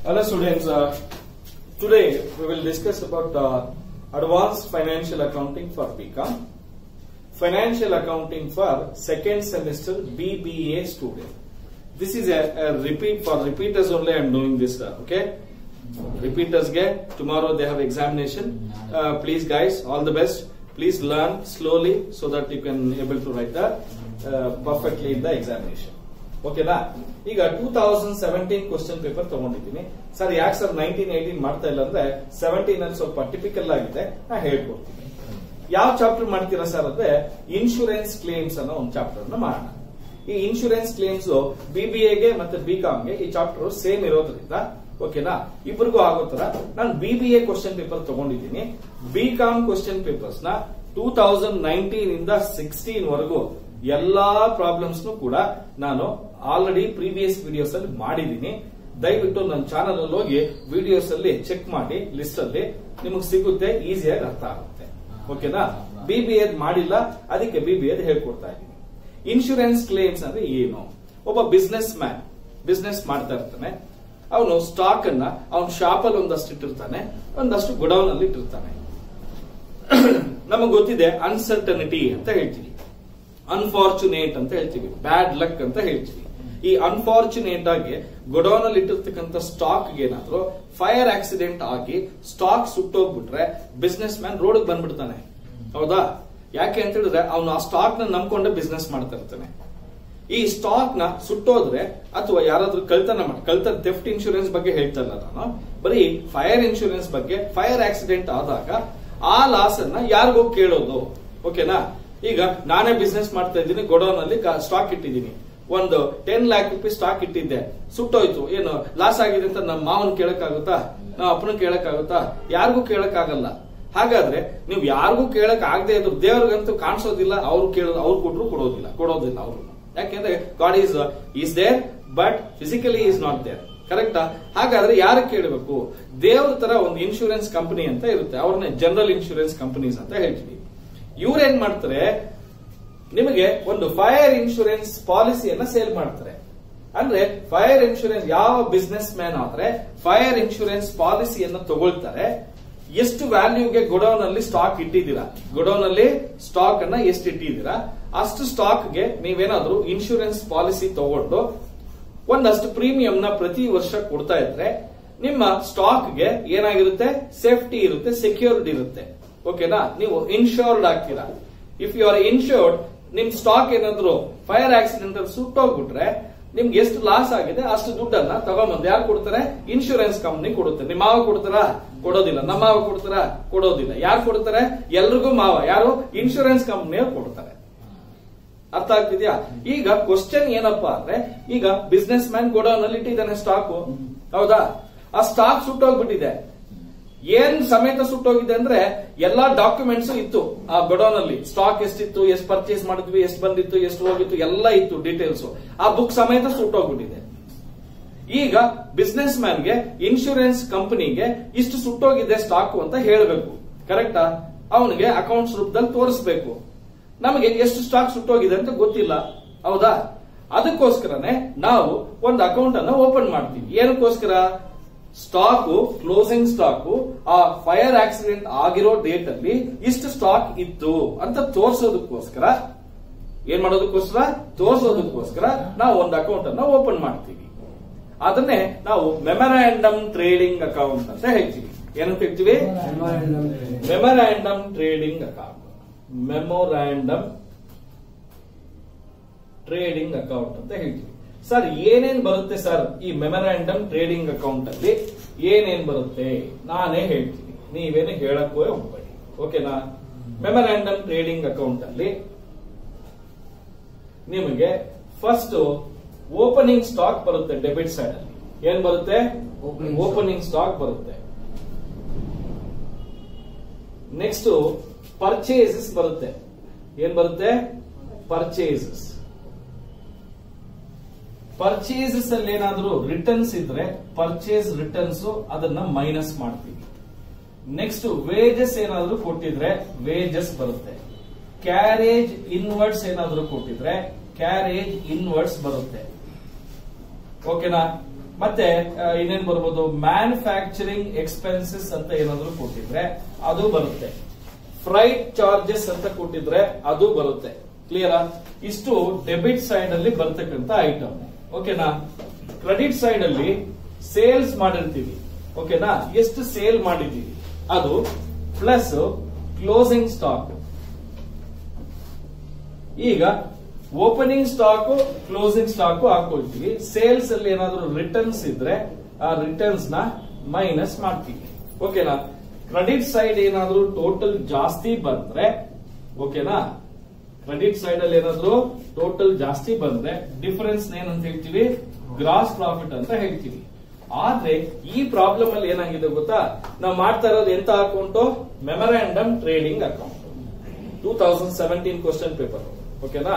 Hello students, uh, today we will discuss about uh, advanced financial accounting for BCom, financial accounting for second semester BBA student. This is a, a repeat for repeaters only I am doing this, uh, okay? Repeaters get tomorrow they have examination. Uh, please guys, all the best. Please learn slowly so that you can able to write the uh, perfectly in the examination. ಓಕೆನಾ ಈಗ two thousand seventeen question paper ತಗೊಂಡಿದ್ದೀನಿ sir ಯಾಕೆ sir nineteen eighteen ಮಾಡ್ತಾ ಇಲ್ಲ ಅಂದ್ರೆ seventeen ಅಲ್ಲಿ ಸ್ವಲ್ಪ typical ಆಗಿದೆ ನಾ ಹೇಳ್ಕೊಡ್ತೀನಿ ಯಾವ ಚಾಪ್ಟರ್ ಮಾಡ್ತೀರಾ ಸರ್ ಅಂದ್ರೆ ಇನ್ಶೂರೆನ್ಸ್ ಕ್ಲೇಮ್ಸ್ ಅನ್ನೋ ಒಂದು ಚಾಪ್ಟರ್ ನ ಮಾಡೋಣ ಈ ಇನ್ಶೂರೆನ್ಸ್ ಕ್ಲೇಮ್ಸ್ ಬಿಬಿಎಗೆ ಮತ್ತೆ ಬಿಕಾಮ್ಗೆ ಈ ಚಾಪ್ಟರ್ ಸೇಮ್ ಇರೋದ್ರಿಂದ ಓಕೆನಾ ಇಬ್ಬರಿಗೂ ಆಗೋ ತರ ನಾನು ಬಿಬಿಎ ಕ್ವಶನ್ ಪೇಪರ್ ತಗೊಂಡಿದ್ದೀನಿ ಬಿಕಾಮ್ ಕ್ವಶನ್ ಪೇಪರ್ಸ್ ನ ಟೂ ತೌಸಂಡ್ ನೈನ್ಟೀನ್ ಇಂದ ಸಿಕ್ಸ್ಟೀನ್ ವರೆಗೂ ಎಲ್ಲಾ ಪ್ರಾಬ್ಲಮ್ಸ್ ಕೂಡ ನಾನು ಆಲ್ರೆಡಿ ಪ್ರೀವಿಯಸ್ ವಿಡಿಯೋಸ್ ಅಲ್ಲಿ ಮಾಡಿದ್ದೀನಿ ದಯವಿಟ್ಟು ನನ್ನ ಚಾನಲ್ ಅಲ್ಲಿ ಹೋಗಿ ವಿಡಿಯೋಸ್ ಅಲ್ಲಿ ಚೆಕ್ ಮಾಡಿ ಲಿಸ್ಟ್ ಅಲ್ಲಿ ನಿಮಗೆ ಸಿಗುತ್ತೆ ಈಸಿಯಾಗಿ ಅರ್ಥ ಆಗುತ್ತೆ ಓಕೆನಾ ಬಿಬಿ ಎದ್ ಮಾಡಿಲ್ಲ ಅದಕ್ಕೆ ಬಿಬಿ ಎದ್ ಹೇಳ್ಕೊಡ್ತಾ ಇದ್ದೀನಿ ಇನ್ಶೂರೆನ್ಸ್ ಕ್ಲೇಮ್ಸ್ ಅಂದ್ರೆ ಏನು ಒಬ್ಬ ಬಿಸ್ನೆಸ್ ಮ್ಯಾನ್ ಬಿಸ್ನೆಸ್ ಮಾಡ್ತಾ ಇರ್ತಾನೆ ಅವನು ಸ್ಟಾಕ್ ಅನ್ನ ಅವನ ಶಾಪ್ ಅಲ್ಲಿ ಒಂದಷ್ಟು ಇಟ್ಟಿರ್ತಾನೆ ಒಂದಷ್ಟು ಗುಡೌನ್ ಅಲ್ಲಿ ಇಟ್ಟಿರ್ತಾನೆ ನಮಗೆ ಗೊತ್ತಿದೆ ಅನ್ಸರ್ಟನಿಟಿ ಅಂತ ಹೇಳ್ತೀವಿ ಅನ್ಫಾರ್ಚುನೇಟ್ ಅಂತ ಹೇಳ್ತೀವಿ ಬ್ಯಾಡ್ ಲಕ್ ಅಂತ ಹೇಳ್ತೀವಿ ಈ ಅನ್ಫಾರ್ಚುನೇಟ್ ಆಗಿ ಗೊಡೌನ್ ಅಲ್ಲಿ ಇಟ್ಟಿರ್ತಕ್ಕಂಥ ಸ್ಟಾಕ್ ಏನಾದ್ರು ಫೈರ್ ಆಕ್ಸಿಡೆಂಟ್ ಆಗಿ ಸ್ಟಾಕ್ ಸುಟ್ಟೋಗ್ಬಿಟ್ರೆ ಬಿಸ್ನೆಸ್ ಮ್ಯಾನ್ ರೋಡ್ ಬಂದ್ಬಿಡ್ತಾನೆ ಹೌದಾ ಯಾಕೆ ಅಂತ ಹೇಳಿದ್ರೆ ಅವನು ಆ ಸ್ಟಾಕ್ ನ ನಂಬ್ಕೊಂಡೆ ಬಿಸ್ನೆಸ್ ಮಾಡ್ತಾ ಇರ್ತಾನೆ ಈ ಸ್ಟಾಕ್ ನ ಸುಟ್ಟೋದ್ರೆ ಅಥವಾ ಯಾರಾದ್ರೂ ಕಳ್ತನ ಮಾಡಿ ಕಳ್ತನ ಥೆಫ್ಟ್ ಇನ್ಶೂರೆನ್ಸ್ ಬಗ್ಗೆ ಹೇಳ್ತಾ ಇಲ್ಲ ನಾನು ಬರೀ ಫೈರ್ ಇನ್ಶೂರೆನ್ಸ್ ಬಗ್ಗೆ ಫೈರ್ ಆಕ್ಸಿಡೆಂಟ್ ಆದಾಗ ಆ ಲಾಸ್ ಅನ್ನ ಯಾರಿಗೋ ಕೇಳೋದು ಓಕೆನಾ ಈಗ ನಾನೇ ಬಿಸ್ನೆಸ್ ಮಾಡ್ತಾ ಇದ್ದೀನಿ ಗೊಡೌನ್ ಅಲ್ಲಿ ಸ್ಟಾಕ್ ಇಟ್ಟಿದ್ದೀನಿ ಒಂದು ಟೆನ್ ಲ್ಯಾಕ್ ರುಪೀಸ್ ಸ್ಟಾಕ್ ಇಟ್ಟಿದ್ದೆ ಸುಟ್ಟೋಯ್ತು ಏನು ಲಾಸ್ ಆಗಿದೆ ಅಂತ ನಮ್ಮ ಮಾವನ್ ಕೇಳಕ್ಕಾಗುತ್ತಾ ನಮ್ಮ ಅಪ್ಪನ ಕೇಳಕ್ಕಾಗುತ್ತಾ ಯಾರಿಗೂ ಕೇಳಕ್ಕಾಗಲ್ಲ ಹಾಗಾದ್ರೆ ನೀವು ಯಾರಿಗೂ ಕೇಳಕ್ ಆಗದೆ ಇದ್ರು ದೇವ್ರಿಗಂತೂ ಕಾಣಿಸೋದಿಲ್ಲ ಅವ್ರು ಕೇಳೋದು ಅವ್ರು ಕೊಟ್ರು ಕೊಡೋದಿಲ್ಲ ಕೊಡೋದಿಲ್ಲ ಅವರು ಯಾಕೆಂದ್ರೆ god is is there but physically is not there ಕರೆಕ್ಟಾ ಹಾಗಾದ್ರೆ ಯಾರು ಕೇಳಬೇಕು ದೇವ್ರ ತರ ಒಂದು ಇನ್ಶೂರೆನ್ಸ್ ಕಂಪನಿ ಅಂತ ಇರುತ್ತೆ ಅವ್ರನ್ನ ಜನರಲ್ ಇನ್ಶೂರೆನ್ಸ್ ಕಂಪನೀಸ್ ಅಂತ ಹೇಳ್ತೀವಿ ಇವ್ರು ಏನ್ ಮಾಡ್ತಾರೆ ನಿಮಗೆ ಒಂದು ಫೈರ್ ಇನ್ಶೂರೆನ್ಸ್ ಪಾಲಿಸಿಯನ್ನ ಸೇಲ್ ಮಾಡ್ತಾರೆ ಅಂದ್ರೆ ಫೈರ್ ಇನ್ಶೂರೆನ್ಸ್ ಯಾವ ಬಿಸ್ನೆಸ್ ಮ್ಯಾನ್ ಆದ್ರೆ ಫೈರ್ ಇನ್ಶೂರೆನ್ಸ್ ಪಾಲಿಸಿಯನ್ನ ತಗೊಳ್ತಾರೆ ಎಷ್ಟು ವ್ಯಾಲ್ಯೂಗೆ ಗೊಡೌನ್ ಅಲ್ಲಿ ಸ್ಟಾಕ್ ಇಟ್ಟಿದ್ದೀರಾ ಗೊಡೌನ್ ಅಲ್ಲಿ ಸ್ಟಾಕ್ ಅನ್ನ ಎಷ್ಟು ಇಟ್ಟಿದ್ದೀರಾ ಅಷ್ಟು ಸ್ಟಾಕ್ಗೆ ನೀವೇನಾದ್ರೂ ಇನ್ಶೂರೆನ್ಸ್ ಪಾಲಿಸಿ ತಗೊಂಡು ಒಂದಷ್ಟು ಪ್ರೀಮಿಯಂ ನ ಪ್ರತಿ ವರ್ಷ ಕೊಡ್ತಾ ಇದ್ರೆ ನಿಮ್ಮ ಸ್ಟಾಕ್ಗೆ ಏನಾಗಿರುತ್ತೆ ಸೇಫ್ಟಿ ಇರುತ್ತೆ ಸೆಕ್ಯೂರ್ಡ್ ಇರುತ್ತೆ ಓಕೆನಾ ನೀವು ಇನ್ಶೋರ್ಡ್ ಆಗ್ತೀರಾ ಇಫ್ ಯು ಆರ್ ಇನ್ಶೋರ್ಡ್ ನಿಮ್ ಸ್ಟಾಕ್ ಏನಾದ್ರು ಫೈರ್ ಆಕ್ಸಿಡೆಂಟ್ ಅಲ್ಲಿ ಸುಟ್ಟೋಗ್ಬಿಟ್ರೆ ನಿಮ್ಗೆ ಎಷ್ಟು ಲಾಸ್ ಆಗಿದೆ ಅಷ್ಟು ದುಡ್ಡನ್ನ ತಗೊಂಬಂದು ಯಾರು ಕೊಡ್ತಾರೆ ಇನ್ಶೂರೆನ್ಸ್ ಕಂಪ್ನಿ ಕೊಡುತ್ತೆ ನಿಮ್ಮ ಮಾವ ಕೊಡ್ತಾರಾ ಕೊಡೋದಿಲ್ಲ ನಮ್ಮ ಮಾವ ಕೊಡ್ತಾರಾ ಕೊಡೋದಿಲ್ಲ ಯಾರು ಕೊಡ್ತಾರೆ ಎಲ್ರಿಗೂ ಮಾವ ಯಾರು ಇನ್ಶೂರೆನ್ಸ್ ಕಂಪ್ನಿಯವ್ರು ಕೊಡ್ತಾರೆ ಅರ್ಥ ಆಗ್ತಿದ್ಯಾ ಈಗ ಕ್ವಶನ್ ಏನಪ್ಪಾ ಅಂದ್ರೆ ಈಗ ಬಿಸ್ನೆಸ್ ಮ್ಯಾನ್ ಗೋಡೌನ್ ಅಲ್ಲಿ ಇಟ್ಟಿದ್ದಾನೆ ಸ್ಟಾಕ್ ಹೌದಾ ಆ ಸ್ಟಾಕ್ ಸುಟ್ಟೋಗ್ಬಿಟ್ಟಿದೆ ಏನ್ ಸಮೇತ ಸುಟ್ಟೋಗಿದೆ ಅಂದ್ರೆ ಎಲ್ಲಾ ಡಾಕ್ಯುಮೆಂಟ್ಸ್ ಇತ್ತು ಆ ಗೊಡೌನ್ ಅಲ್ಲಿ ಸ್ಟಾಕ್ ಎಷ್ಟಿತ್ತು ಎಷ್ಟು ಪರ್ಚೇಸ್ ಮಾಡಿದ್ವಿ ಎಷ್ಟು ಬಂದಿತ್ತು ಎಷ್ಟು ಹೋಗಿತ್ತು ಎಲ್ಲ ಇತ್ತು ಡೀಟೇಲ್ಸ್ ಆ ಬುಕ್ ಸಮೇತ ಸುಟ್ಟೋಗ್ಬಿಟ್ಟಿದೆ ಈಗ ಬಿಸ್ನೆಸ್ ಮ್ಯಾನ್ಗೆ ಇನ್ಶೂರೆನ್ಸ್ ಕಂಪನಿಗೆ ಇಷ್ಟು ಸುಟ್ಟೋಗಿದೆ ಸ್ಟಾಕ್ ಅಂತ ಹೇಳಬೇಕು ಕರೆಕ್ಟಾ ಅವನಿಗೆ ಅಕೌಂಟ್ಸ್ ರೂಪದಲ್ಲಿ ತೋರಿಸಬೇಕು ನಮಗೆ ಎಷ್ಟು ಸ್ಟಾಕ್ ಸುಟ್ಟೋಗಿದೆ ಅಂತ ಗೊತ್ತಿಲ್ಲ ಹೌದಾ ಅದಕ್ಕೋಸ್ಕರನೇ ನಾವು ಒಂದು ಅಕೌಂಟ್ ಅನ್ನ ಓಪನ್ ಮಾಡ್ತೀವಿ ಏನಕ್ಕೋಸ್ಕರ ಸ್ಟಾಕ್ ಕ್ಲೋಸಿಂಗ್ ಸ್ಟಾಕ್ ಆ ಫೈರ್ ಆಕ್ಸಿಡೆಂಟ್ ಆಗಿರೋ ಡೇಟ್ ಅಲ್ಲಿ ಇಷ್ಟು ಸ್ಟಾಕ್ ಇತ್ತು ಅಂತ ತೋರಿಸೋದಕ್ಕೋಸ್ಕರ ಏನ್ ಮಾಡೋದಕ್ಕೋಸ್ಕರ ತೋರಿಸೋದಕ್ಕೋಸ್ಕರ ನಾವು ಒಂದು ಅಕೌಂಟ್ ಅನ್ನ ಓಪನ್ ಮಾಡ್ತೀವಿ ಅದನ್ನೇ ನಾವು ಮೆಮೊರಾಂಡಮ್ ಟ್ರೇಡಿಂಗ್ ಅಕೌಂಟ್ ಅಂತ ಹೇಳ್ತೀವಿ ಏನಂತ ಹೇಳ್ತೀವಿ memorandum trading account memorandum trading account ಅಂತ ಹೇಳ್ತೀವಿ ಸರ್ ಏನೇನ್ ಬರುತ್ತೆ ಸರ್ ಈ ಮೆಮೊರಾಂಡಮ್ ಟ್ರೇಡಿಂಗ್ ಅಕೌಂಟ್ ಅಲ್ಲಿ ಏನೇನ್ ಬರುತ್ತೆ ನಾನೇ ಹೇಳ್ತೀನಿ ನೀವೇನು ಹೇಳಕ್ಕೂ ಹೋಗ್ಬೇಡಿ ಓಕೆನಾ ಮೆಮೊರಾಂಡಮ್ ಟ್ರೇಡಿಂಗ್ ಅಕೌಂಟ್ ಅಲ್ಲಿ ನಿಮಗೆ ಫಸ್ಟ್ ಓಪನಿಂಗ್ ಸ್ಟಾಕ್ ಬರುತ್ತೆ ಡೆಬಿಟ್ ಸೈಡ್ ಅಲ್ಲಿ ಏನ್ ಬರುತ್ತೆ Opening ಓಪನಿಂಗ್ ಸ್ಟಾಕ್ ಬರುತ್ತೆ ನೆಕ್ಸ್ಟ್ ಪರ್ಚೇಸಸ್ ಬರುತ್ತೆ ಏನ್ ಬರುತ್ತೆ ಪರ್ಚೇಸಸ್ ಪರ್ಚೇಸಸ್ ಅಲ್ಲಿ ಏನಾದ್ರೂ ರಿಟರ್ನ್ಸ್ ಇದ್ರೆ ಪರ್ಚೇಸ್ ರಿಟರ್ನ್ಸ್ ಅದನ್ನ ಮೈನಸ್ ಮಾಡ್ತೀವಿ ನೆಕ್ಸ್ಟ್ ವೇಜಸ್ ಏನಾದ್ರೂ ಕೊಟ್ಟಿದ್ರೆ ವೇಜಸ್ ಬರುತ್ತೆ ಕ್ಯಾರೇಜ್ ಇನ್ವರ್ಡ್ಸ್ ಏನಾದ್ರೂ ಕೊಟ್ಟಿದ್ರೆ ಕ್ಯಾರೇಜ್ ಇನ್ವರ್ಡ್ಸ್ ಬರುತ್ತೆ ಓಕೆನಾ ಮತ್ತೆ ಆ, ಇನ್ನೇನ್ ಬರ್ಬೋದು ಮ್ಯಾನುಫ್ಯಾಕ್ಚರಿಂಗ್ ಎಕ್ಸ್ಪೆನ್ಸಸ್ ಅಂತ ಏನಾದ್ರು ಕೊಟ್ಟಿದ್ರೆ ಅದು ಬರುತ್ತೆ ಫ್ರೈಟ್ ಚಾರ್ಜಸ್ ಅಂತ ಕೊಟ್ಟಿದ್ರೆ ಅದು ಬರುತ್ತೆ ಕ್ಲಿಯರಾ ಇಷ್ಟು ಡೆಬಿಟ್ ಸೈಡ್ ಅಲ್ಲಿ ಬರ್ತಕ್ಕಂತ ಐಟಮ್ ಓಕೆನಾ ಕ್ರೆಡಿಟ್ ಸೈಡ್ ಅಲ್ಲಿ ಸೇಲ್ಸ್ ಮಾಡಿರ್ತೀವಿ ಓಕೆನಾ ಎಷ್ಟು ಸೇಲ್ ಮಾಡಿದೀವಿ ಅದು ಪ್ಲಸ್ ಕ್ಲೋಸಿಂಗ್ ಸ್ಟಾಕ್ ಈಗ ಓಪನಿಂಗ್ ಸ್ಟಾಕ್ ಕ್ಲೋಸಿಂಗ್ ಸ್ಟಾಕ್ ಹಾಕೊಳ್ತೀವಿ ಸೇಲ್ಸ್ ಅಲ್ಲಿ ಏನಾದ್ರು ರಿಟರ್ನ್ಸ್ ಇದ್ರೆ ಆ ರಿಟರ್ನ್ಸ್ ನ ಮೈನಸ್ ಮಾಡ್ತೀವಿ ಓಕೆನಾ ಕ್ರೆಡಿಟ್ ಸೈಡ್ ಏನಾದ್ರು ಟೋಟಲ್ ಜಾಸ್ತಿ ಬಂದ್ರೆ ಓಕೆನಾ ಕ್ರೆಡಿಟ್ ಸೈಡ್ ಅಲ್ಲಿ ಏನಾದ್ರು ಟೋಟಲ್ ಜಾಸ್ತಿ ಬಂದ್ರೆ ಡಿಫರೆನ್ಸ್ ಏನಂತ ಹೇಳ್ತೀವಿ ಗ್ರಾಸ್ ಪ್ರಾಫಿಟ್ ಅಂತ ಹೇಳ್ತೀವಿ ಆದ್ರೆ ಈ ಪ್ರಾಬ್ಲಮ್ ಅಲ್ಲಿ ಏನಾಗಿದೆ ಗೊತ್ತಾ ನಾವು ಮಾಡ್ತಾ ಇರೋದು ಎಂತ account memorandum trading account two thousand seventeen question paper ಓಕೆನಾ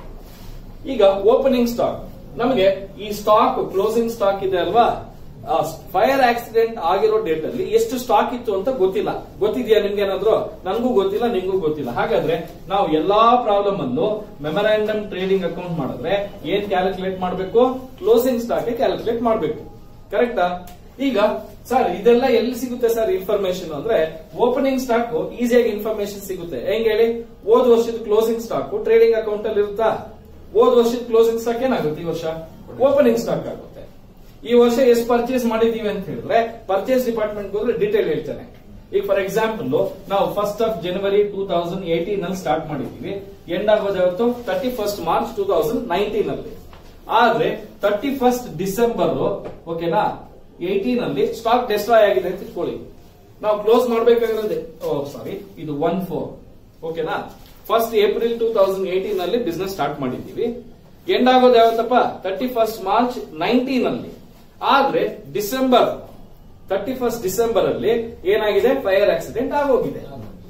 ಈಗ ಓಪನಿಂಗ್ ಸ್ಟಾಕ್ ನಮಗೆ ಈ ಸ್ಟಾಕ್ ಕ್ಲೋಸಿಂಗ್ ಸ್ಟಾಕ್ ಇದೆ ಅಲ್ವಾ ಫೈರ್ ಆಕ್ಸಿಡೆಂಟ್ ಆಗಿರೋ ಡೇಟ್ ಅಲ್ಲಿ ಎಷ್ಟು ಸ್ಟಾಕ್ ಇತ್ತು ಅಂತ ಗೊತ್ತಿಲ್ಲ ಗೊತ್ತಿದ್ಯಾ ನಿಮ್ಗೆ ಏನಾದ್ರು ನನಗೂ ಗೊತ್ತಿಲ್ಲ ನಿಮ್ಗೂ ಗೊತ್ತಿಲ್ಲ ಹಾಗಾದ್ರೆ ನಾವು ಎಲ್ಲಾ ಪ್ರಾಬ್ಲಮ್ ಅಲ್ಲೂ ಮೆಮೊರಾಂಡಮ್ ಟ್ರೇಡಿಂಗ್ ಅಕೌಂಟ್ ಮಾಡಿದ್ರೆ ಏನ್ ಕ್ಯಾಲ್ಕುಲೇಟ್ ಮಾಡಬೇಕು ಕ್ಲೋಸಿಂಗ್ ಸ್ಟಾಕ್ ಕ್ಯಾಲ್ಕುಲೇಟ್ ಮಾಡಬೇಕು ಕರೆಕ್ಟಾ ಈಗ ಸರ್ ಇದೆಲ್ಲ ಎಲ್ಲಿ ಸಿಗುತ್ತೆ ಸರ್ ಇನ್ಫಾರ್ಮೇಶನ್ ಅಂದ್ರೆ ಓಪನಿಂಗ್ ಸ್ಟಾಕ್ ಈಸಿಯಾಗಿ ಇನ್ಫಾರ್ಮೇಶನ್ ಸಿಗುತ್ತೆ ಹೆಂಗ್ ಹೇಳಿ ಹೋದ್ ವರ್ಷದ ಕ್ಲೋಸಿಂಗ್ ಸ್ಟಾಕ್ ಟ್ರೇಡಿಂಗ್ ಅಕೌಂಟ್ ಅಲ್ಲಿ ಇರುತ್ತಾ ಹೋದ್ ವರ್ಷದ ಕ್ಲೋಸಿಂಗ್ ಸ್ಟಾಕ್ ಏನಾಗುತ್ತೆ ಈ ವರ್ಷ ಓಪನಿಂಗ್ ಸ್ಟಾಕ್ ಆಗುತ್ತೆ ಈ ವರ್ಷ ಎಷ್ಟು ಪರ್ಚೇಸ್ ಮಾಡಿದೀವಿ ಅಂತ ಹೇಳಿದ್ರೆ ಪರ್ಚೇಸ್ ಡಿಪಾರ್ಟ್ಮೆಂಟ್ ಹೋದ್ರೆ ಡೀಟೇಲ್ ಹೇಳ್ತೇನೆ ಈಗ ಫಾರ್ ಎಕ್ಸಾಂಪಲ್ ನಾವು first of January two thousand eighteen ಅಲ್ಲಿ ಸ್ಟಾರ್ಟ್ ಮಾಡಿದೀವಿ ಎಂಡ್ ಆಗೋದು ಯಾವತ್ತು thirty first March two thousand nineteen ಅಲ್ಲಿ ಆದ್ರೆ ತರ್ಟಿ ಫಸ್ಟ್ ಡಿಸೆಂಬರ್ ಓಕೆನಾ ಏಟೀನ್ ಅಲ್ಲಿ ಸ್ಟಾಕ್ ಡೆಸ್ಟ್ರಾಯ್ ಆಗಿದೆ ಅಂತ ಇಟ್ಕೊಳ್ಳಿ ನಾವು ಕ್ಲೋಸ್ ಮಾಡ್ಬೇಕಾಗಿರೋದೆ ಓ ಸಾರಿ ಇದು ಒನ್ ಫೋರ್ ಓಕೆನಾ first April two thousand eighteen ಅಲ್ಲಿ ಬಿಸ್ನೆಸ್ ಸ್ಟಾರ್ಟ್ ಮಾಡಿದ್ದೀವಿ ಎಂಡ್ ಆಗೋದು ಯಾವತ್ತಪ್ಪ ತರ್ಟಿ ಫಸ್ಟ್ ಮಾರ್ಚ್ ನೈನ್ಟೀನ್ ಅಲ್ಲಿ ಆದ್ರೆ ಡಿಸೆಂಬರ್ ತರ್ಟಿ ಫಸ್ಟ್ ಡಿಸೆಂಬರ್ ಅಲ್ಲಿ ಏನಾಗಿದೆ ಫೈರ್ ಆಕ್ಸಿಡೆಂಟ್ ಆಗೋಗಿದೆ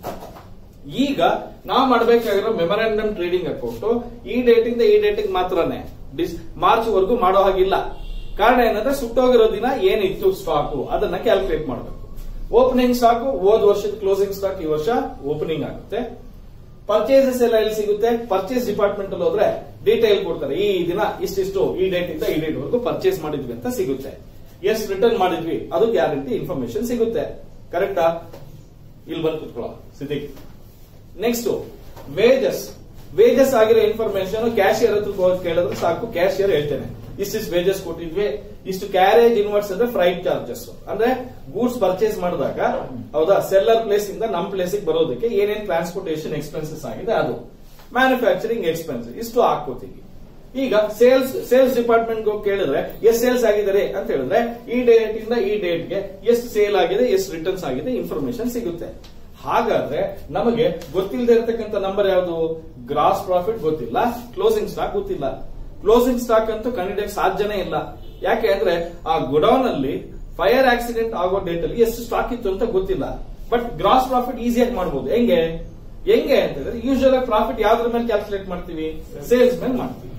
ಈಗ ನಾವು ಮಾಡಬೇಕಾಗಿರೋ ಮೆಮೊರಾಂಡಮ್ ಟ್ರೇಡಿಂಗ್ ಅಕೌಂಟ್ ಈ ಡೇಟ್ ಇಂದ ಈ ಡೇಟಿಗೆ ಮಾತ್ರನೇ ಮಾರ್ಚ್ ವರೆಗೂ ಮಾಡೋ ಹಾಗಿಲ್ಲ ಕಾರಣ ಏನಂದ್ರೆ ಸುಟ್ಟೋಗಿರೋ ದಿನ ಏನಿತ್ತು ಸ್ಟಾಕ್ ಅದನ್ನ ಕ್ಯಾಲ್ಕುಲೇಟ್ ಮಾಡಬೇಕು ಓಪನಿಂಗ್ ಸ್ಟಾಕ್ ಹೋದ್ ವರ್ಷದ ಕ್ಲೋಸಿಂಗ್ ಸ್ಟಾಕ್ ಈ ವರ್ಷ ಓಪನಿಂಗ್ ಆಗುತ್ತೆ ಪರ್ಚೇಸಸ್ ಎಲ್ಲ ಎಲ್ಲಿ ಸಿಗುತ್ತೆ ಪರ್ಚೇಸ್ ಡಿಪಾರ್ಟ್ಮೆಂಟ್ ಅಲ್ಲಿ ಹೋದ್ರೆ ಡೀಟೇಲ್ ಕೊಡ್ತಾರೆ ಈ ದಿನ ಇಷ್ಟಿಷ್ಟು ಈ ಡೇಟ್ ಇಂದ ಈ ಡೇಟ್ ವರೆಗೂ ಪರ್ಚೇಸ್ ಮಾಡಿದ್ವಿ ಅಂತ ಸಿಗುತ್ತೆ ಎಷ್ಟು ರಿಟರ್ನ್ ಮಾಡಿದ್ವಿ ಅದು ಗ್ಯಾರಂಟಿ ಇನ್ಫಾರ್ಮೇಶನ್ ಸಿಗುತ್ತೆ ಕರೆಕ್ಟಾ ಇಲ್ಲಿ ಬಂದು ಕುತ್ಕೊಳ್ಳೋ ಸಿದ್ದಿಕ್ ನೆಕ್ಸ್ಟ್ ವೇಜಸ್ ವೇಜಸ್ ಆಗಿರೋ ಇನ್ಫಾರ್ಮೇಶನ್ ಕ್ಯಾಶಿಯರ್ ಹತ್ರ ಹೋಗಿ ಕೇಳಿದ್ರೆ ಸಾಕು ಕ್ಯಾಶಿಯರ್ ಹೇಳ್ತೇನೆ ಇಷ್ಟಿಷ್ಟು ವೇಜಸ್ ಕೊಟ್ಟಿದ್ವಿ ಇಷ್ಟು ಕ್ಯಾರೇಜ್ ಇನ್ವರ್ಟ್ಸ್ ಅಂದ್ರೆ ಫ್ರೈಟ್ ಚಾರ್ಜಸ್ ಅಂದ್ರೆ ಗೂಡ್ಸ್ ಪರ್ಚೇಸ್ ಮಾಡಿದಾಗ ಹೌದಾ ಸೆಲ್ಲರ್ ಪ್ಲೇಸ್ ಇಂದ ನಮ್ ಪ್ಲೇಸ್ ಬರೋದಕ್ಕೆ ಏನೇನ್ ಟ್ರಾನ್ಸ್ಪೋರ್ಟೇಷನ್ ಎಕ್ಸ್ಪೆನ್ಸಸ್ ಆಗಿದೆ ಅದು ಮ್ಯಾನುಫ್ಯಾಕ್ಚರಿಂಗ್ ಎಕ್ಸ್ಪೆನ್ಸ್ ಇಷ್ಟು ಹಾಕೋತೀವಿ ಈಗ ಸೇಲ್ಸ್ ಸೇಲ್ಸ್ ಡಿಪಾರ್ಟ್ಮೆಂಟ್ ಹೋಗಿ ಕೇಳಿದ್ರೆ ಎಷ್ಟು ಸೇಲ್ಸ್ ಆಗಿದ್ದಾರೆ ಅಂತ ಹೇಳಿದ್ರೆ ಈ ಡೇಟ್ ಇಂದ ಈ ಡೇಟ್ಗೆ ಎಷ್ಟು ಸೇಲ್ ಆಗಿದೆ ಎಷ್ಟು ರಿಟರ್ನ್ಸ್ ಆಗಿದೆ ಇನ್ಫಾರ್ಮೇಶನ್ ಸಿಗುತ್ತೆ ಹಾಗಾದ್ರೆ ನಮಗೆ ಗೊತ್ತಿಲ್ಲದೆ ಇರತಕ್ಕಂತ ನಂಬರ್ ಯಾವುದು ಗ್ರಾಸ್ ಪ್ರಾಫಿಟ್ ಗೊತ್ತಿಲ್ಲ ಕ್ಲೋಸಿಂಗ್ ಸ್ಟಾಕ್ ಗೊತ್ತಿಲ್ಲ ಕ್ಲೋಸಿಂಗ್ ಸ್ಟಾಕ್ ಅಂತೂ ಕಂಡಿಡಿಯಕ್ಕೆ ಸಾಧ್ಯನೇ ಇಲ್ಲ ಯಾಕೆ ಅಂದ್ರೆ ಆ ಗೊಡೌನ್ ಅಲ್ಲಿ ಫೈರ್ ಆಕ್ಸಿಡೆಂಟ್ ಆಗೋ ಡೇಟ್ ಅಲ್ಲಿ ಎಷ್ಟು ಸ್ಟಾಕ್ ಇತ್ತು ಅಂತ ಗೊತ್ತಿಲ್ಲ ಬಟ್ ಗ್ರಾಸ್ ಪ್ರಾಫಿಟ್ ಈಸಿಯಾಗಿ ಮಾಡಬಹುದು ಹೆಂಗೆ ಹೆಂಗೆ ಅಂತಂದ್ರೆ ಯೂಶುವಲ್ ಆಗಿ ಪ್ರಾಫಿಟ್ ಯಾವ್ದ್ರ ಮೇಲೆ ಕ್ಯಾಲ್ಕುಲೇಟ್ ಮಾಡ್ತೀವಿ ಸೇಲ್ಸ್ ಮೇಲೆ ಮಾಡ್ತೀವಿ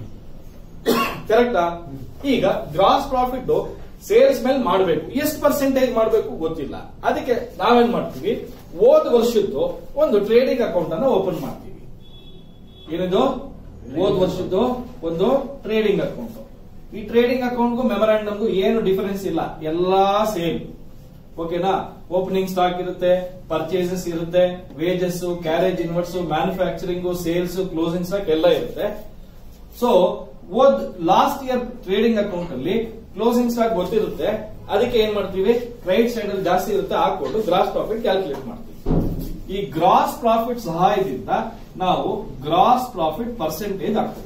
ಕರೆಕ್ಟಾ ಈಗ ಗ್ರಾಸ್ ಪ್ರಾಫಿಟ್ ಸೇಲ್ಸ್ ಮೇಲೆ ಮಾಡಬೇಕು ಎಷ್ಟು ಪರ್ಸೆಂಟೇಜ್ ಮಾಡಬೇಕು ಗೊತ್ತಿಲ್ಲ ಅದಕ್ಕೆ ನಾವೇನ್ ಮಾಡ್ತೀವಿ ಹೋದ ವರ್ಷದ್ದು ಒಂದು ಟ್ರೇಡಿಂಗ್ ಅಕೌಂಟ್ ಅನ್ನ ಓಪನ್ ಮಾಡ್ತೀವಿ ಏನಿದು ಹೋದ ವರ್ಷದ್ದು ಒಂದು ಟ್ರೇಡಿಂಗ್ ಅಕೌಂಟ್ ಈ ಟ್ರೇಡಿಂಗ್ ಅಕೌಂಟ್ಗೂ ಮೆಮೊರಾಂಡಮ್ಗೂ ಏನು ಡಿಫರೆನ್ಸ್ ಇಲ್ಲ ಎಲ್ಲಾ ಸೇಮ್ ಓಕೆನಾ ಓಪನಿಂಗ್ ಸ್ಟಾಕ್ ಇರುತ್ತೆ ಪರ್ಚೇಸಸ್ ಇರುತ್ತೆ wages carriage inwards manufacturing sales closing stock ಎಲ್ಲ ಇರುತ್ತೆ ಸೊ ಓದ್ ಲಾಸ್ಟ್ ಇಯರ್ ಟ್ರೇಡಿಂಗ್ ಅಕೌಂಟ್ ಅಲ್ಲಿ ಕ್ಲೋಸಿಂಗ್ ಸ್ಟಾಕ್ ಗೊತ್ತಿರುತ್ತೆ ಅದಕ್ಕೆ ಏನ್ ಮಾಡ್ತೀವಿ ಕ್ರೆಡಿಟ್ ಸೈಡ್ ಅಲ್ಲಿ ಜಾಸ್ತಿ ಇರುತ್ತೆ ಹಾಕೊಂಡು ಗ್ರಾಸ್ ಪ್ರಾಫಿಟ್ ಕ್ಯಾಲ್ಕುಲೇಟ್ ಮಾಡ್ತೀವಿ ಈ ಗ್ರಾಸ್ ಪ್ರಾಫಿಟ್ ಸಹಾಯದಿಂದ ನಾವು ಗ್ರಾಸ್ ಪ್ರಾಫಿಟ್ ಪರ್ಸೆಂಟೇಜ್ ಹಾಕ್ತೀವಿ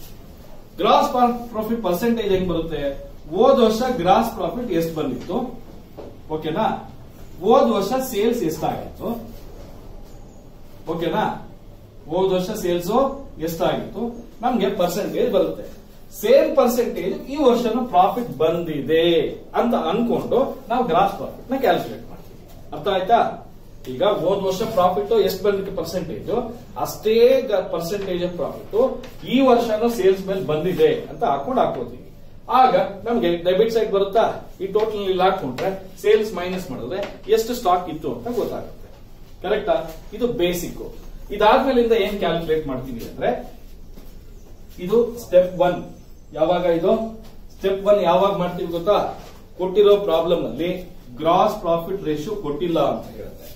ಗ್ರಾಸ್ ಪ್ರಾಫಿಟ್ ಪರ್ಸೆಂಟೇಜ್ ಹೆಂಗ್ ಬರುತ್ತೆ ಹೋದ ವರ್ಷ ಗ್ರಾಸ್ ಪ್ರಾಫಿಟ್ ಎಷ್ಟು ಬಂದಿತ್ತು ಓಕೆನಾ ಹೋದ ವರ್ಷ ಸೇಲ್ಸ್ ಎಷ್ಟಾಗಿತ್ತು ಓಕೆನಾ ಹೋದ ವರ್ಷ ಸೇಲ್ಸ್ ಎಷ್ಟಾಗಿತ್ತು ನಮ್ಗೆ ಪರ್ಸೆಂಟೇಜ್ ಬರುತ್ತೆ ಸೇಮ್ ಪರ್ಸೆಂಟೇಜ್ ಈ ವರ್ಷನೂ ಪ್ರಾಫಿಟ್ ಬಂದಿದೆ ಅಂತ ಅನ್ಕೊಂಡು ನಾವು ಗ್ರಾಸ್ ಪ್ರಾಫಿಟ್ ನ ಕ್ಯಾಲ್ಕುಲೇಟ್ ಮಾಡ್ತೀವಿ ಅರ್ಥ ಆಯ್ತಾ ಈಗ ಹೋದ್ ವರ್ಷ ಪ್ರಾಫಿಟ್ ಎಷ್ಟು ಬಂದಿತ್ತು ಪರ್ಸೆಂಟೇಜ್ ಅಷ್ಟೇ ಪರ್ಸೆಂಟೇಜ್ ಪ್ರಾಫಿಟ್ ಈ ವರ್ಷನೂ ಸೇಲ್ಸ್ ಮೇಲೆ ಬಂದಿದೆ ಅಂತ ಹಾಕೊಂಡು ಹಾಕೋತೀವಿ ಆಗ ನಮ್ಗೆ ಡೆಬಿಟ್ ಸೈಡ್ ಬರುತ್ತಾ ಈ ಟೋಟಲ್ ಇಲ್ಲಿ ಹಾಕೊಂಡ್ರೆ ಸೇಲ್ಸ್ ಮೈನಸ್ ಮಾಡಿದ್ರೆ ಎಷ್ಟು ಸ್ಟಾಕ್ ಇತ್ತು ಅಂತ ಗೊತ್ತಾಗುತ್ತೆ ಕರೆಕ್ಟಾ ಇದು ಬೇಸಿಕ್ ಇದಾದ್ಮೇಲಿಂದ ಏನ್ ಕ್ಯಾಲ್ಕುಲೇಟ್ ಮಾಡ್ತೀವಿ ಅಂದ್ರೆ ಇದು ಸ್ಟೆಪ್ ಒನ್ ಯಾವಾಗ ಇದು ಸ್ಟೆಪ್ ಒನ್ ಯಾವಾಗ ಮಾಡ್ತೀವಿ ಗೊತ್ತಾ ಕೊಟ್ಟಿರೋ ಪ್ರಾಬ್ಲಮ್ ಅಲ್ಲಿ ಗ್ರಾಸ್ ಪ್ರಾಫಿಟ್ ರೇಷಿಯೋ ಕೊಟ್ಟಿಲ್ಲ ಅಂತ ಹೇಳುತ್ತೆ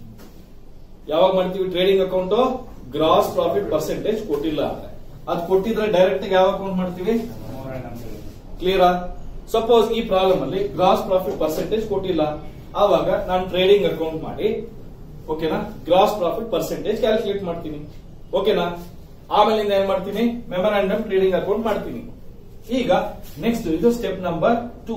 ಯಾವಾಗ ಮಾಡ್ತೀವಿ trading account gross profit percentage ಕೊಟ್ಟಿಲ್ಲ ಅಂದ್ರೆ ಅದು ಕೊಟ್ಟಿದ್ರೆ ಡೈರೆಕ್ಟ್ ಯಾವ ಅಕೌಂಟ್ ಮಾಡ್ತೀವಿ ಕ್ಲಿಯರಾ ಸಪೋಸ್ ಈ ಪ್ರಾಬ್ಲಮ್ ಅಲ್ಲಿ ಗ್ರಾಸ್ ಪ್ರಾಫಿಟ್ ಪರ್ಸೆಂಟೇಜ್ ಕೊಟ್ಟಿಲ್ಲ ಆವಾಗ ನಾನು ಟ್ರೇಡಿಂಗ್ ಅಕೌಂಟ್ ಮಾಡಿ ಓಕೆನಾ ಗ್ರಾಸ್ ಪ್ರಾಫಿಟ್ ಪರ್ಸೆಂಟೇಜ್ ಕ್ಯಾಲ್ಕುಲೇಟ್ ಮಾಡ್ತೀನಿ ಓಕೆನಾ ಆಮೇಲಿಂದ ಏನ್ ಮಾಡ್ತೀನಿ ಮೆಮೊರಾಂಡಮ್ ಟ್ರೇಡಿಂಗ್ ಅಕೌಂಟ್ ಮಾಡ್ತೀನಿ ಈಗ ನೆಕ್ಸ್ಟ್ ಇದು ಸ್ಟೆಪ್ ನಂಬರ್ ಟೂ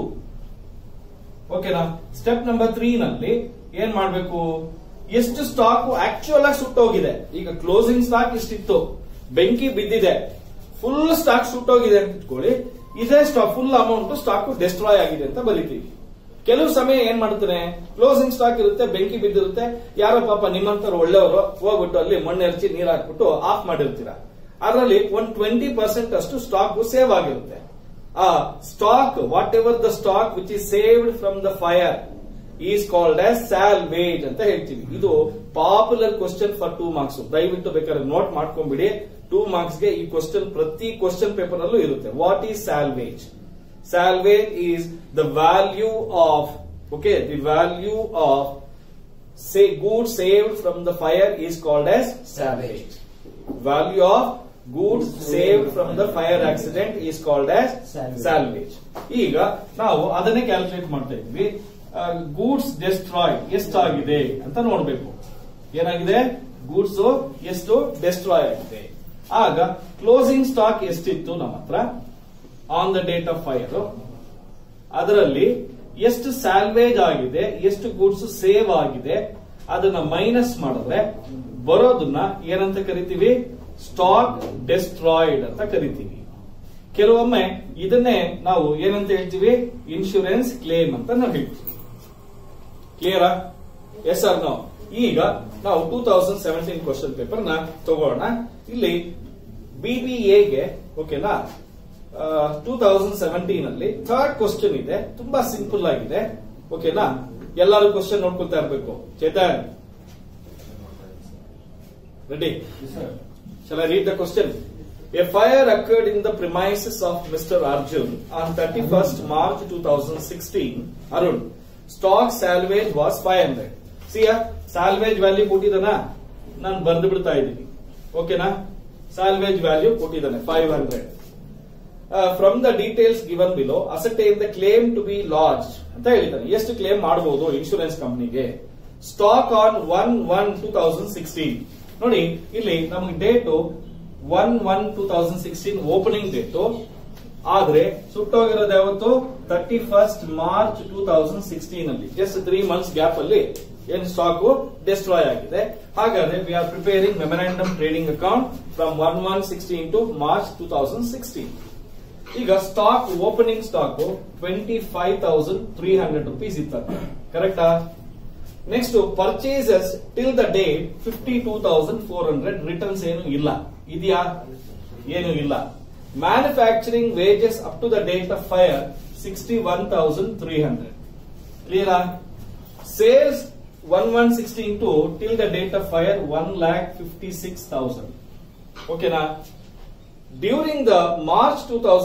ಓಕೆನಾ ಸ್ಟೆಪ್ ನಂಬರ್ ತ್ರೀ ನಲ್ಲಿ ಏನ್ ಮಾಡ್ಬೇಕು ಎಷ್ಟು ಸ್ಟಾಕ್ ಆಕ್ಚುಯಲ್ ಆಗಿ ಸುಟ್ಟೋಗಿದೆ ಈಗ ಕ್ಲೋಸಿಂಗ್ ಸ್ಟಾಕ್ ಇಷ್ಟಿತ್ತು ಬೆಂಕಿ ಬಿದ್ದಿದೆ ಫುಲ್ ಸ್ಟಾಕ್ ಸುಟ್ಟೋಗಿದೆ ಅಂತ ಇಟ್ಕೊಳ್ಳಿ ಇದೇ stock full amount stock destroy ಆಗಿದೆ ಅಂತ ಬರೀತೀವಿ ಕೆಲವು ಸಮಯ ಏನ್ ಮಾಡ್ತಾರೆ ಕ್ಲೋಸಿಂಗ್ ಸ್ಟಾಕ್ ಇರುತ್ತೆ ಬೆಂಕಿ ಬಿದ್ದಿರುತ್ತೆ ಯಾರೋ ಪಾಪ ನಿಮ್ಮಂತರ ಒಳ್ಳೆಯವರು ಹೋಗ್ಬಿಟ್ಟು ಅಲ್ಲಿ ಮಣ್ಣು ಎರಚಿ ನೀರ್ ಹಾಕ್ಬಿಟ್ಟು ಆಫ್ ಮಾಡಿರ್ತೀರ ಅದರಲ್ಲಿ ಒಂದ್ ಟ್ವೆಂಟಿ ಪರ್ಸೆಂಟ್ ಅಷ್ಟು ಸ್ಟಾಕ್ ಸೇವ್ ಆಗಿರುತ್ತೆ ಆ stock whatever the stock which is saved from the fire is called as salvage ಅಂತ ಹೇಳ್ತೀವಿ ಇದು popular question for two marks ದಯವಿಟ್ಟು ಬೇಕಾದ್ರೆ ನೋಟ್ ಮಾಡ್ಕೊಂಡ್ಬಿಡಿ ಟೂ ಮಾರ್ಕ್ಸ್ ಗೆ ಈ ಕ್ವಶನ್ ಪ್ರತಿ ಕ್ವಶನ್ ಪೇಪರ್ ಅಲ್ಲೂ ಇರುತ್ತೆ what is salvage salvage is the value of okay the value of say goods saved from the fire is called as salvage value of goods saved from the fire accident is called as Salvage. salvage ಈಗ ನಾವು ಅದನ್ನೇ calculate ಮಾಡ್ತಾ ಇದ್ವಿ goods destroy ಎಷ್ಟಾಗಿದೆ ಅಂತ ನೋಡ್ಬೇಕು ಏನಾಗಿದೆ goods ಎಷ್ಟು ಡೆಸ್ಟ್ರಾಯ್ ಆಗಿದೆ ಆಗ ಕ್ಲೋಸಿಂಗ್ ಸ್ಟಾಕ್ ಎಷ್ಟಿತ್ತು ನಮ್ಮ ಹತ್ರ on the date of fire ಅದರಲ್ಲಿ ಎಷ್ಟು ಸ್ಯಾಲ್ವೇಜ್ ಆಗಿದೆ ಎಷ್ಟು ಗೂಡ್ಸ್ ಸೇವ್ ಆಗಿದೆ ಅದನ್ನ ಮೈನಸ್ ಮಾಡಿದ್ರೆ ಬರೋದನ್ನ ಏನಂತ ಕರಿತೀವಿ ಸ್ಟಾಕ್ ಡೆಸ್ಟ್ರಾಯ್ಡ್ ಅಂತ ಕರಿತೀವಿ ಕೆಲವೊಮ್ಮೆ ಇದನ್ನೇ ನಾವು ಏನಂತ ಹೇಳ್ತೀವಿ ಇನ್ಶೂರೆನ್ಸ್ ಕ್ಲೇಮ್ ಅಂತ ನಾವು ಹೇಳ್ತೀವಿ ಕ್ಲಿಯರಾ ಎಸ್ ಆರ್ ನೋ ಈಗ ನಾವು two thousand seventeen question paper ನ ತಗೋಣ ಇಲ್ಲಿ ಬಿಬಿಎಗೆ ಓಕೆನಾ ಟೂ ತೌಸಂಡ್ ಸೆವೆಂಟೀನ್ ಅಲ್ಲಿ ಥರ್ಡ್ ಕ್ವಶನ್ ಇದೆ ತುಂಬಾ ಸಿಂಪಲ್ ಆಗಿದೆ ಓಕೆನಾ ಎಲ್ಲರೂ ಕ್ವಶನ್ ನೋಡ್ಕೊತಾ ಇರ್ಬೇಕು Chetan ready Shall I read the question? A fire occurred in the premises of Mr. Arjun on 31st March 2016. Arun, stock salvage was 500. See, salvage value ಕೊಟ್ಟಿದ್ದಾನ ನಾನು ಬರೆದು ಬಿಡ್ತಾ ಇದ್ದೀನಿ ಓಕೆನಾ salvage value ಕೊಟ್ಟಿದ್ದಾನೆ 500. Uh, from the details given below, ascertain the claim to be lodged ಅಂತ ಹೇಳಿದ್ದಾನೆ ಎಷ್ಟು ಕ್ಲೇಮ್ ಮಾಡಬಹುದು ಇನ್ಶೂರೆನ್ಸ್ ಕಂಪನಿಗೆ stock on one one two thousand sixteen ನೋಡಿ ಇಲ್ಲಿ ನಮಗೆ date one one two thousand sixteen opening date ಆದ್ರೆ ಸುಟ್ಟೋಗಿರೋದು ಯಾವತ್ತು thirty first March two thousand sixteen ಅಲ್ಲಿ ಜಸ್ಟ್ ತ್ರೀ ಮಂತ್ಸ್ ಗ್ಯಾಪ್ ಅಲ್ಲಿ ಏನ್ ಸ್ಟಾಕ್ ಡೆಸ್ಟ್ರಾಯ್ ಆಗಿದೆ ಹಾಗಾದ್ರೆ we are preparing memorandum trading account from one one sixteen to March two thousand sixteen ಈಗ stock opening stock twenty five thousand three hundred rupees ಇತ್ತು ಕರೆಕ್ಟಾ next purchases till the date fifty two thousand four hundred returns ಏನು ಇಲ್ಲ ಇದೆಯಾ ಏನು ಇಲ್ಲ manufacturing wages up to the date of fire sixty one thousand three hundred ಕ್ಲಿಯರಾ sales one one sixteen to till the date of fire one lakh fifty six thousand ಓಕೆನಾ During the March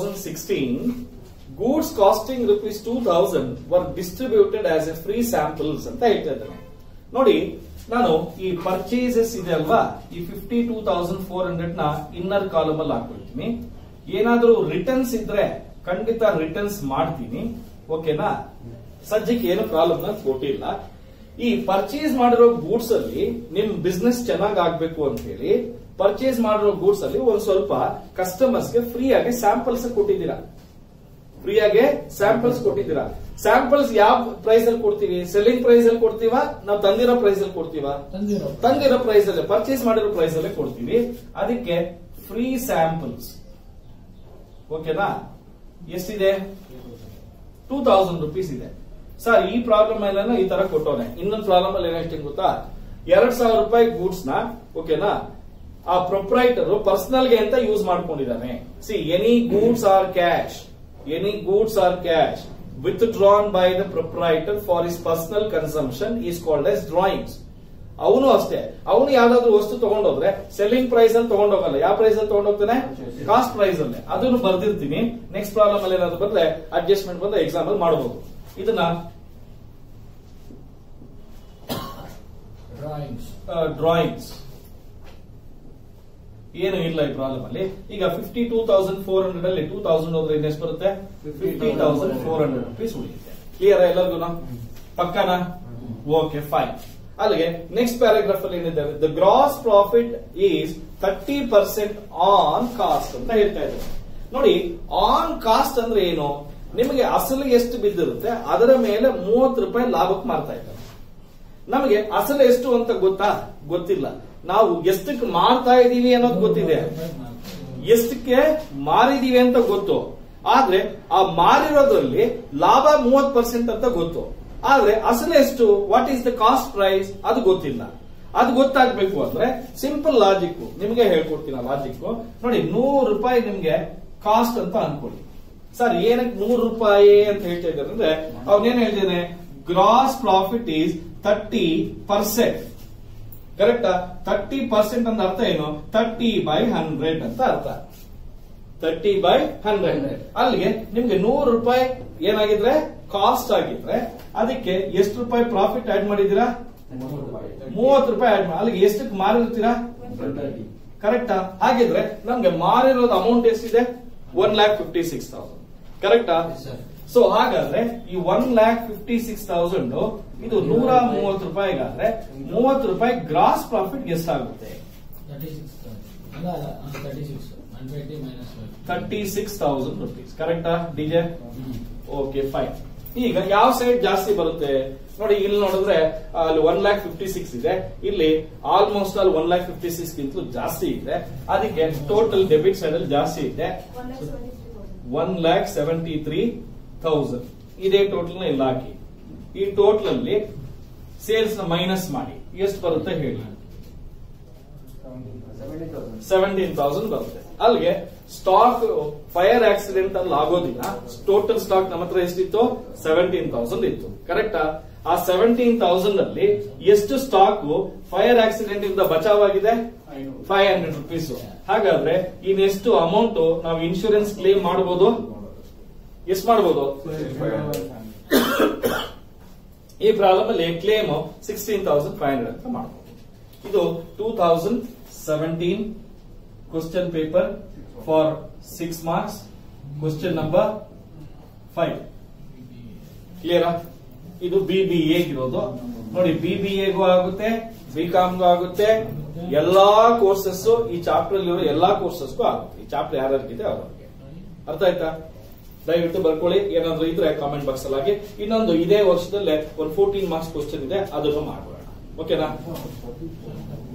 2016, goods costing rupees 2000 were distributed as a free samples ಅಂತ ಹೇಳ್ತಾ ಇದ್ದಾನೆ ನೋಡಿ ನಾನು ಈ purchases ಇದೆ ಅಲ್ವಾ ಈ fifty two thousand four hundred ನ ಇನ್ನರ್ ಕಾಲಮ್ ಅಲ್ಲಿ ಹಾಕೊಳ್ತೀನಿ ಏನಾದ್ರೂ ರಿಟರ್ನ್ಸ್ ಇದ್ರೆ ಖಂಡಿತ ರಿಟರ್ನ್ಸ್ ಮಾಡ್ತೀನಿ ಓಕೆನಾ ಸದ್ಯಕ್ಕೆ ಏನು ಪ್ರಾಬ್ಲಮ್ ನಾನು ಕೊಟ್ಟಿಲ್ಲ ಈ ಪರ್ಚೇಸ್ ಮಾಡಿರೋ ಗೂಡ್ಸ್ ಅಲ್ಲಿ ನಿಮ್ ಬಿಸ್ನೆಸ್ ಚೆನ್ನಾಗ್ ಆಗ್ಬೇಕು ಅಂತ ಹೇಳಿ ಪರ್ಚೇಸ್ ಮಾಡಿರೋ ಗೂಡ್ಸ್ ಅಲ್ಲಿ ಒಂದ್ ಸ್ವಲ್ಪ ಕಸ್ಟಮರ್ಸ್ ಗೆ ಫ್ರೀ ಆಗಿ ಸ್ಯಾಂಪಲ್ಸ್ ಕೊಟ್ಟಿದ್ದೀರಾ ಫ್ರೀ ಆಗಿ ಸ್ಯಾಂಪಲ್ಸ್ ಕೊಟ್ಟಿದ್ದೀರಾ ಸ್ಯಾಂಪಲ್ಸ್ ಯಾವ ಪ್ರೈಸ್ ಅಲ್ಲಿ ಕೊಡ್ತೀವಿ ಸೆಲ್ಲಿಂಗ್ ಪ್ರೈಸ್ ಅಲ್ಲಿ ಕೊಡ್ತೀವಾ ನಾವು ತಂದಿರೋ ಪ್ರೈಸ್ ಅಲ್ಲಿ ಕೊಡ್ತೀವಾ ತಂದಿರೋ ತಂದಿರೋ ಪ್ರೈಸ್ ಅಲ್ಲೇ ಪರ್ಚೇಸ್ ಮಾಡಿರೋ ಪ್ರೈಸ್ ಅಲ್ಲೇ ಕೊಡ್ತೀವಿ ಅದಕ್ಕೆ ಫ್ರೀ ಸ್ಯಾಂಪಲ್ಸ್ ಓಕೆನಾ ಎಷ್ಟಿದೆ ಟೂ ತೌಸಂಡ್ ರುಪೀಸ್ ಇದೆ ಸರ್ ಈ ಪ್ರಾಬ್ಲಮ್ ಎಲ್ಲ ಈ ತರ ಕೊಟ್ಟವನೆ ಇನ್ನೊಂದು ಪ್ರಾಬ್ಲಮ್ ಅಲ್ಲಿ ಏನಾಗ್ತೀನಿ ಗೊತ್ತಾ ಎರಡ್ ಸಾವಿರ ರೂಪಾಯಿ ಗೂಡ್ಸ್ ನ ಓಕೆನಾ ಆ ಪ್ರೊಪ್ರೈಟರ್ ಪರ್ಸನಲ್ ಗೆ ಅಂತ ಯೂಸ್ ಮಾಡ್ಕೊಂಡಿದ್ದಾನೆ see any goods or cash any goods or cash withdrawn by the proprietor for his personal consumption is called as drawings ಅವನು ಅಷ್ಟೇ ಅವನು ಯಾವ್ದಾದ್ರು ವಸ್ತು ತಗೊಂಡೋದ್ರೆ ಸೆಲ್ಲಿಂಗ್ ಪ್ರೈಸ್ ಅಲ್ಲಿ ತಗೊಂಡೋಗಲ್ಲ ಯಾವ ಪ್ರೈಸ್ ಅಲ್ಲಿ ತಗೊಂಡೋಗ್ತಾನೆ ಕಾಸ್ಟ್ ಪ್ರೈಸ್ ಅಲ್ಲೇ ಅದನ್ನು ಬರ್ದಿರ್ತೀನಿ ನೆಕ್ಸ್ಟ್ ಪ್ರಾಬ್ಲಮ್ ಅಲ್ಲಿ ಏನಾದ್ರು ಬಂದ್ರೆ ಅಡ್ಜಸ್ಟ್ಮೆಂಟ್ ಬಂದ್ರೆ ಎಕ್ಸಾಮ್ ಅಲ್ಲಿ ಮಾಡಬಹುದು ಇದನ್ನ ಡ್ರಾಯಿಂಗ್ಸ್ ಡ್ರಾಯಿಂಗ್ಸ್ ಏನು ಇಲ್ಲ ಈ ಪ್ರಾಬ್ಲಮ್ ಅಲ್ಲಿ ಈಗ fifty two thousand four hundred ಅಲ್ಲಿ ಟೂ ತೌಸಂಡ್ ಹೋದ್ರೆ ಇನ್ನೆಷ್ಟು ಬರುತ್ತೆ fifty thousand four hundred rupees ಉಳಿಯುತ್ತೆ ಕ್ಲಿಯರ್ ಎಲ್ಲರಿಗೂ ಪಕ್ಕನಾ ಓಕೆ ಫೈನ್ ಅಲ್ಲಿಗೆ ನೆಕ್ಸ್ಟ್ ಪ್ಯಾರಾಗ್ರಾಫ್ ಅಲ್ಲಿ ಏನಿದೆ the gross profit is thirty percent on cost ಅಂತ ಹೇಳ್ತಾ ಇದ್ದಾರೆ ನೋಡಿ ಆನ್ ಕಾಸ್ಟ್ ಅಂದ್ರೆ ಏನು ನಿಮಗೆ ಅಸಲು ಎಷ್ಟು ಬಿದ್ದಿರುತ್ತೆ ಅದರ ಮೇಲೆ ಮೂವತ್ತು ರೂಪಾಯಿ ಲಾಭಕ್ಕೆ ಮಾರ್ತಾ ಇದ್ದಾರೆ ನಮಗೆ ಅಸಲು ಎಷ್ಟು ಅಂತ ಗೊತ್ತಾ ಗೊತ್ತಿಲ್ಲ ನಾವು ಎಷ್ಟಕ್ಕೆ ಮಾರ್ತಾ ಇದೀವಿ ಅನ್ನೋದು ಗೊತ್ತಿದೆ ಎಷ್ಟಕ್ಕೆ ಮಾರಿದೀವಿ ಅಂತ ಗೊತ್ತು ಆದ್ರೆ ಆ ಮಾರಿರೋದ್ರಲ್ಲಿ ಲಾಭ ಮೂವತ್ ಪರ್ಸೆಂಟ್ ಅಂತ ಗೊತ್ತು ಆದ್ರೆ ಅಸಲು ಎಷ್ಟು what is the cost price ಅದು ಗೊತ್ತಿಲ್ಲ ಅದು ಗೊತ್ತಾಗ್ಬೇಕು ಅಂದ್ರೆ ಸಿಂಪಲ್ ಲಾಜಿಕ್ ನಿಮಗೆ ಹೇಳ್ಕೊಡ್ತೀನಿ ಲಾಜಿಕ್ ನೋಡಿ ನೂರು ರೂಪಾಯಿ ನಿಮ್ಗೆ ಕಾಸ್ಟ್ ಅಂತ ಅನ್ಕೊಳ್ಳಿ ಸರ್ ಏನಕ್ಕೆ ನೂರು ರೂಪಾಯಿ ಅಂತ ಹೇಳ್ತಾ ಇದ್ದಾರೆ ಅಂದ್ರೆ ಅವನೇನ್ ಹೇಳ್ತಾನೆ gross profit is thirty percent ಕರೆಕ್ಟಾ ತರ್ಟಿ ಪರ್ಸೆಂಟ್ ಅಂತ ಅರ್ಥ ಏನು ತರ್ಟಿ ಬೈ ಹಂಡ್ರೆಡ್ ಅಂತ ಅರ್ಥ ತರ್ಟಿ ಬೈ ಹಂಡ್ರೆಡ್ ಅಲ್ಲಿಗೆ ನಿಮ್ಗೆ ನೂರು ರೂಪಾಯಿ ಏನಾಗಿದ್ರೆ ಕಾಸ್ಟ್ ಆಗಿದ್ರೆ ಅದಕ್ಕೆ ಎಷ್ಟು ರೂಪಾಯಿ ಪ್ರಾಫಿಟ್ ಆಡ್ ಮಾಡಿದೀರಾ ಮೂವತ್ತು ರೂಪಾಯಿ ಆಡ್ ಮಾಡಿ ಅಲ್ಲಿಗೆ ಎಷ್ಟಕ್ಕೆ ಮಾರಿರ್ತೀರಾ ಕರೆಕ್ಟಾ ಹಾಗಿದ್ರೆ ನಮ್ಗೆ ಮಾರಿರೋದು ಅಮೌಂಟ್ ಎಷ್ಟಿದೆ one lakh fifty six thousand ಕರೆಕ್ಟಾ ಸೊ ಹಾಗಾದ್ರೆ ಈ one lakh fifty six thousand ಇದು ನೂರ ಮೂವತ್ತು ರೂಪಾಯಿಗಾದ್ರೆ ಮೂವತ್ತು ರೂಪಾಯಿ ಗ್ರಾಸ್ ಪ್ರಾಫಿಟ್ ಎಷ್ಟಾಗುತ್ತೆ ತರ್ಟಿ ಸಿಕ್ಸ್ ಅಲ್ಲ thirty six one twenty minus thirty six thousand rupees ಕರೆಕ್ಟಾ ಡಿಜೆ ಓಕೆ ಫೈನ್ ಈಗ ಯಾವ ಸೈಡ್ ಜಾಸ್ತಿ ಬರುತ್ತೆ ನೋಡಿ ಇಲ್ಲಿ ನೋಡಿದ್ರೆ ಅಲ್ಲಿ ಒನ್ ಲ್ಯಾಕ್ ಫಿಫ್ಟಿ ಸಿಕ್ಸ್ ಇದೆ ಇಲ್ಲಿ ಆಲ್ಮೋಸ್ಟ್ ಅಲ್ಲಿ ಒನ್ ಲ್ಯಾಕ್ ಫಿಫ್ಟಿ ಸಿಕ್ಸ್ ಗಿಂತಲೂ ಜಾಸ್ತಿ ಇದೆ ಅದಕ್ಕೆ ಟೋಟಲ್ ಡೆಬಿಟ್ ಸೈಡ್ ಅಲ್ಲಿ ಜಾಸ್ತಿ ಇದೆ one lakh seventy three thousand ಇದೇ ಟೋಟಲ್ ನ ಇಲ್ಲಿ ಹಾಕಿ ಈ ಟೋಟಲ್ ಅಲ್ಲಿ ಸೇಲ್ಸ್ ನ ಮೈನಸ್ ಮಾಡಿ ಎಷ್ಟು ಬರುತ್ತೆ ಹೇಳಿ ಸೆವೆಂಟೀನ್ ತೌಸಂಡ್ ಬರುತ್ತೆ ಅಲ್ಲಿಗೆ ಸ್ಟಾಕ್ ಫೈರ್ ಆಕ್ಸಿಡೆಂಟ್ ಅಲ್ಲಿ ಆಗೋದಿಲ್ಲ ಟೋಟಲ್ ಸ್ಟಾಕ್ ನಮ್ಮ ಹತ್ರ ಎಷ್ಟಿತ್ತು ಸೆವೆಂಟೀನ್ ತೌಸಂಡ್ ಇತ್ತು ಕರೆಕ್ಟಾ ಆ ಸೆವೆಂಟೀನ್ ತೌಸಂಡ್ ಅಲ್ಲಿ ಎಷ್ಟು ಸ್ಟಾಕ್ ಫೈರ್ ಆಕ್ಸಿಡೆಂಟ್ ಇಂದ ಬಚಾವಾಗಿದೆ ಫೈವ್ ಹಂಡ್ರೆಡ್ ರುಪೀಸ್ ಹಾಗಾದ್ರೆ ಇನ್ನೆಷ್ಟು ಅಮೌಂಟ್ ನಾವು ಇನ್ಶೂರೆನ್ಸ್ ಕ್ಲೇಮ್ ಮಾಡಬಹುದು ಎಷ್ಟು ಮಾಡಬಹುದು ಈ ಪ್ರಾಬ್ಲಮ್ ಅಲ್ಲಿ claim sixteen thousand five hundred ಅಂತ ಮಾಡಬಹುದು ಇದು two thousand seventeen question paper for six marks question number five ಕ್ಲಿಯರಾ ಇದು ಬಿ ಬಿ ಎಗಿರೋದು ನೋಡಿ ಬಿ ಬಿ ಎಗೂ ಆಗುತ್ತೆ ಬಿ ಕಾಮ್ಗೂ ಆಗುತ್ತೆ ಎಲ್ಲಾ ಕೋರ್ಸಸ್ ಈ ಚಾಪ್ಟರ್ ಅಲ್ಲಿರೋ ಎಲ್ಲಾ ಕೋರ್ಸಸ್ಗೂ ಆಗುತ್ತೆ ಈ ಚಾಪ್ಟರ್ ಯಾರ್ಯಾರಿಗಿದೆ ಅವ್ರಿಗೆ ಅರ್ಥ ಆಯ್ತಾ ದಯವಿಟ್ಟು ಬರ್ಕೊಳ್ಳಿ ಏನಾದ್ರು ಇದ್ರೆ ಕಾಮೆಂಟ್ ಬಾಕ್ಸ್ ಅಲ್ಲಿ ಹಾಕಿ ಇನ್ನೊಂದು ಇದೇ ವರ್ಷದಲ್ಲೇ ಒಂದು ಫೋರ್ಟೀನ್ ಮಾರ್ಕ್ಸ್ ಕ್ವಶನ್ ಇದೆ ಅದನ್ನು ಮಾಡೋಣ ಓಕೆನಾ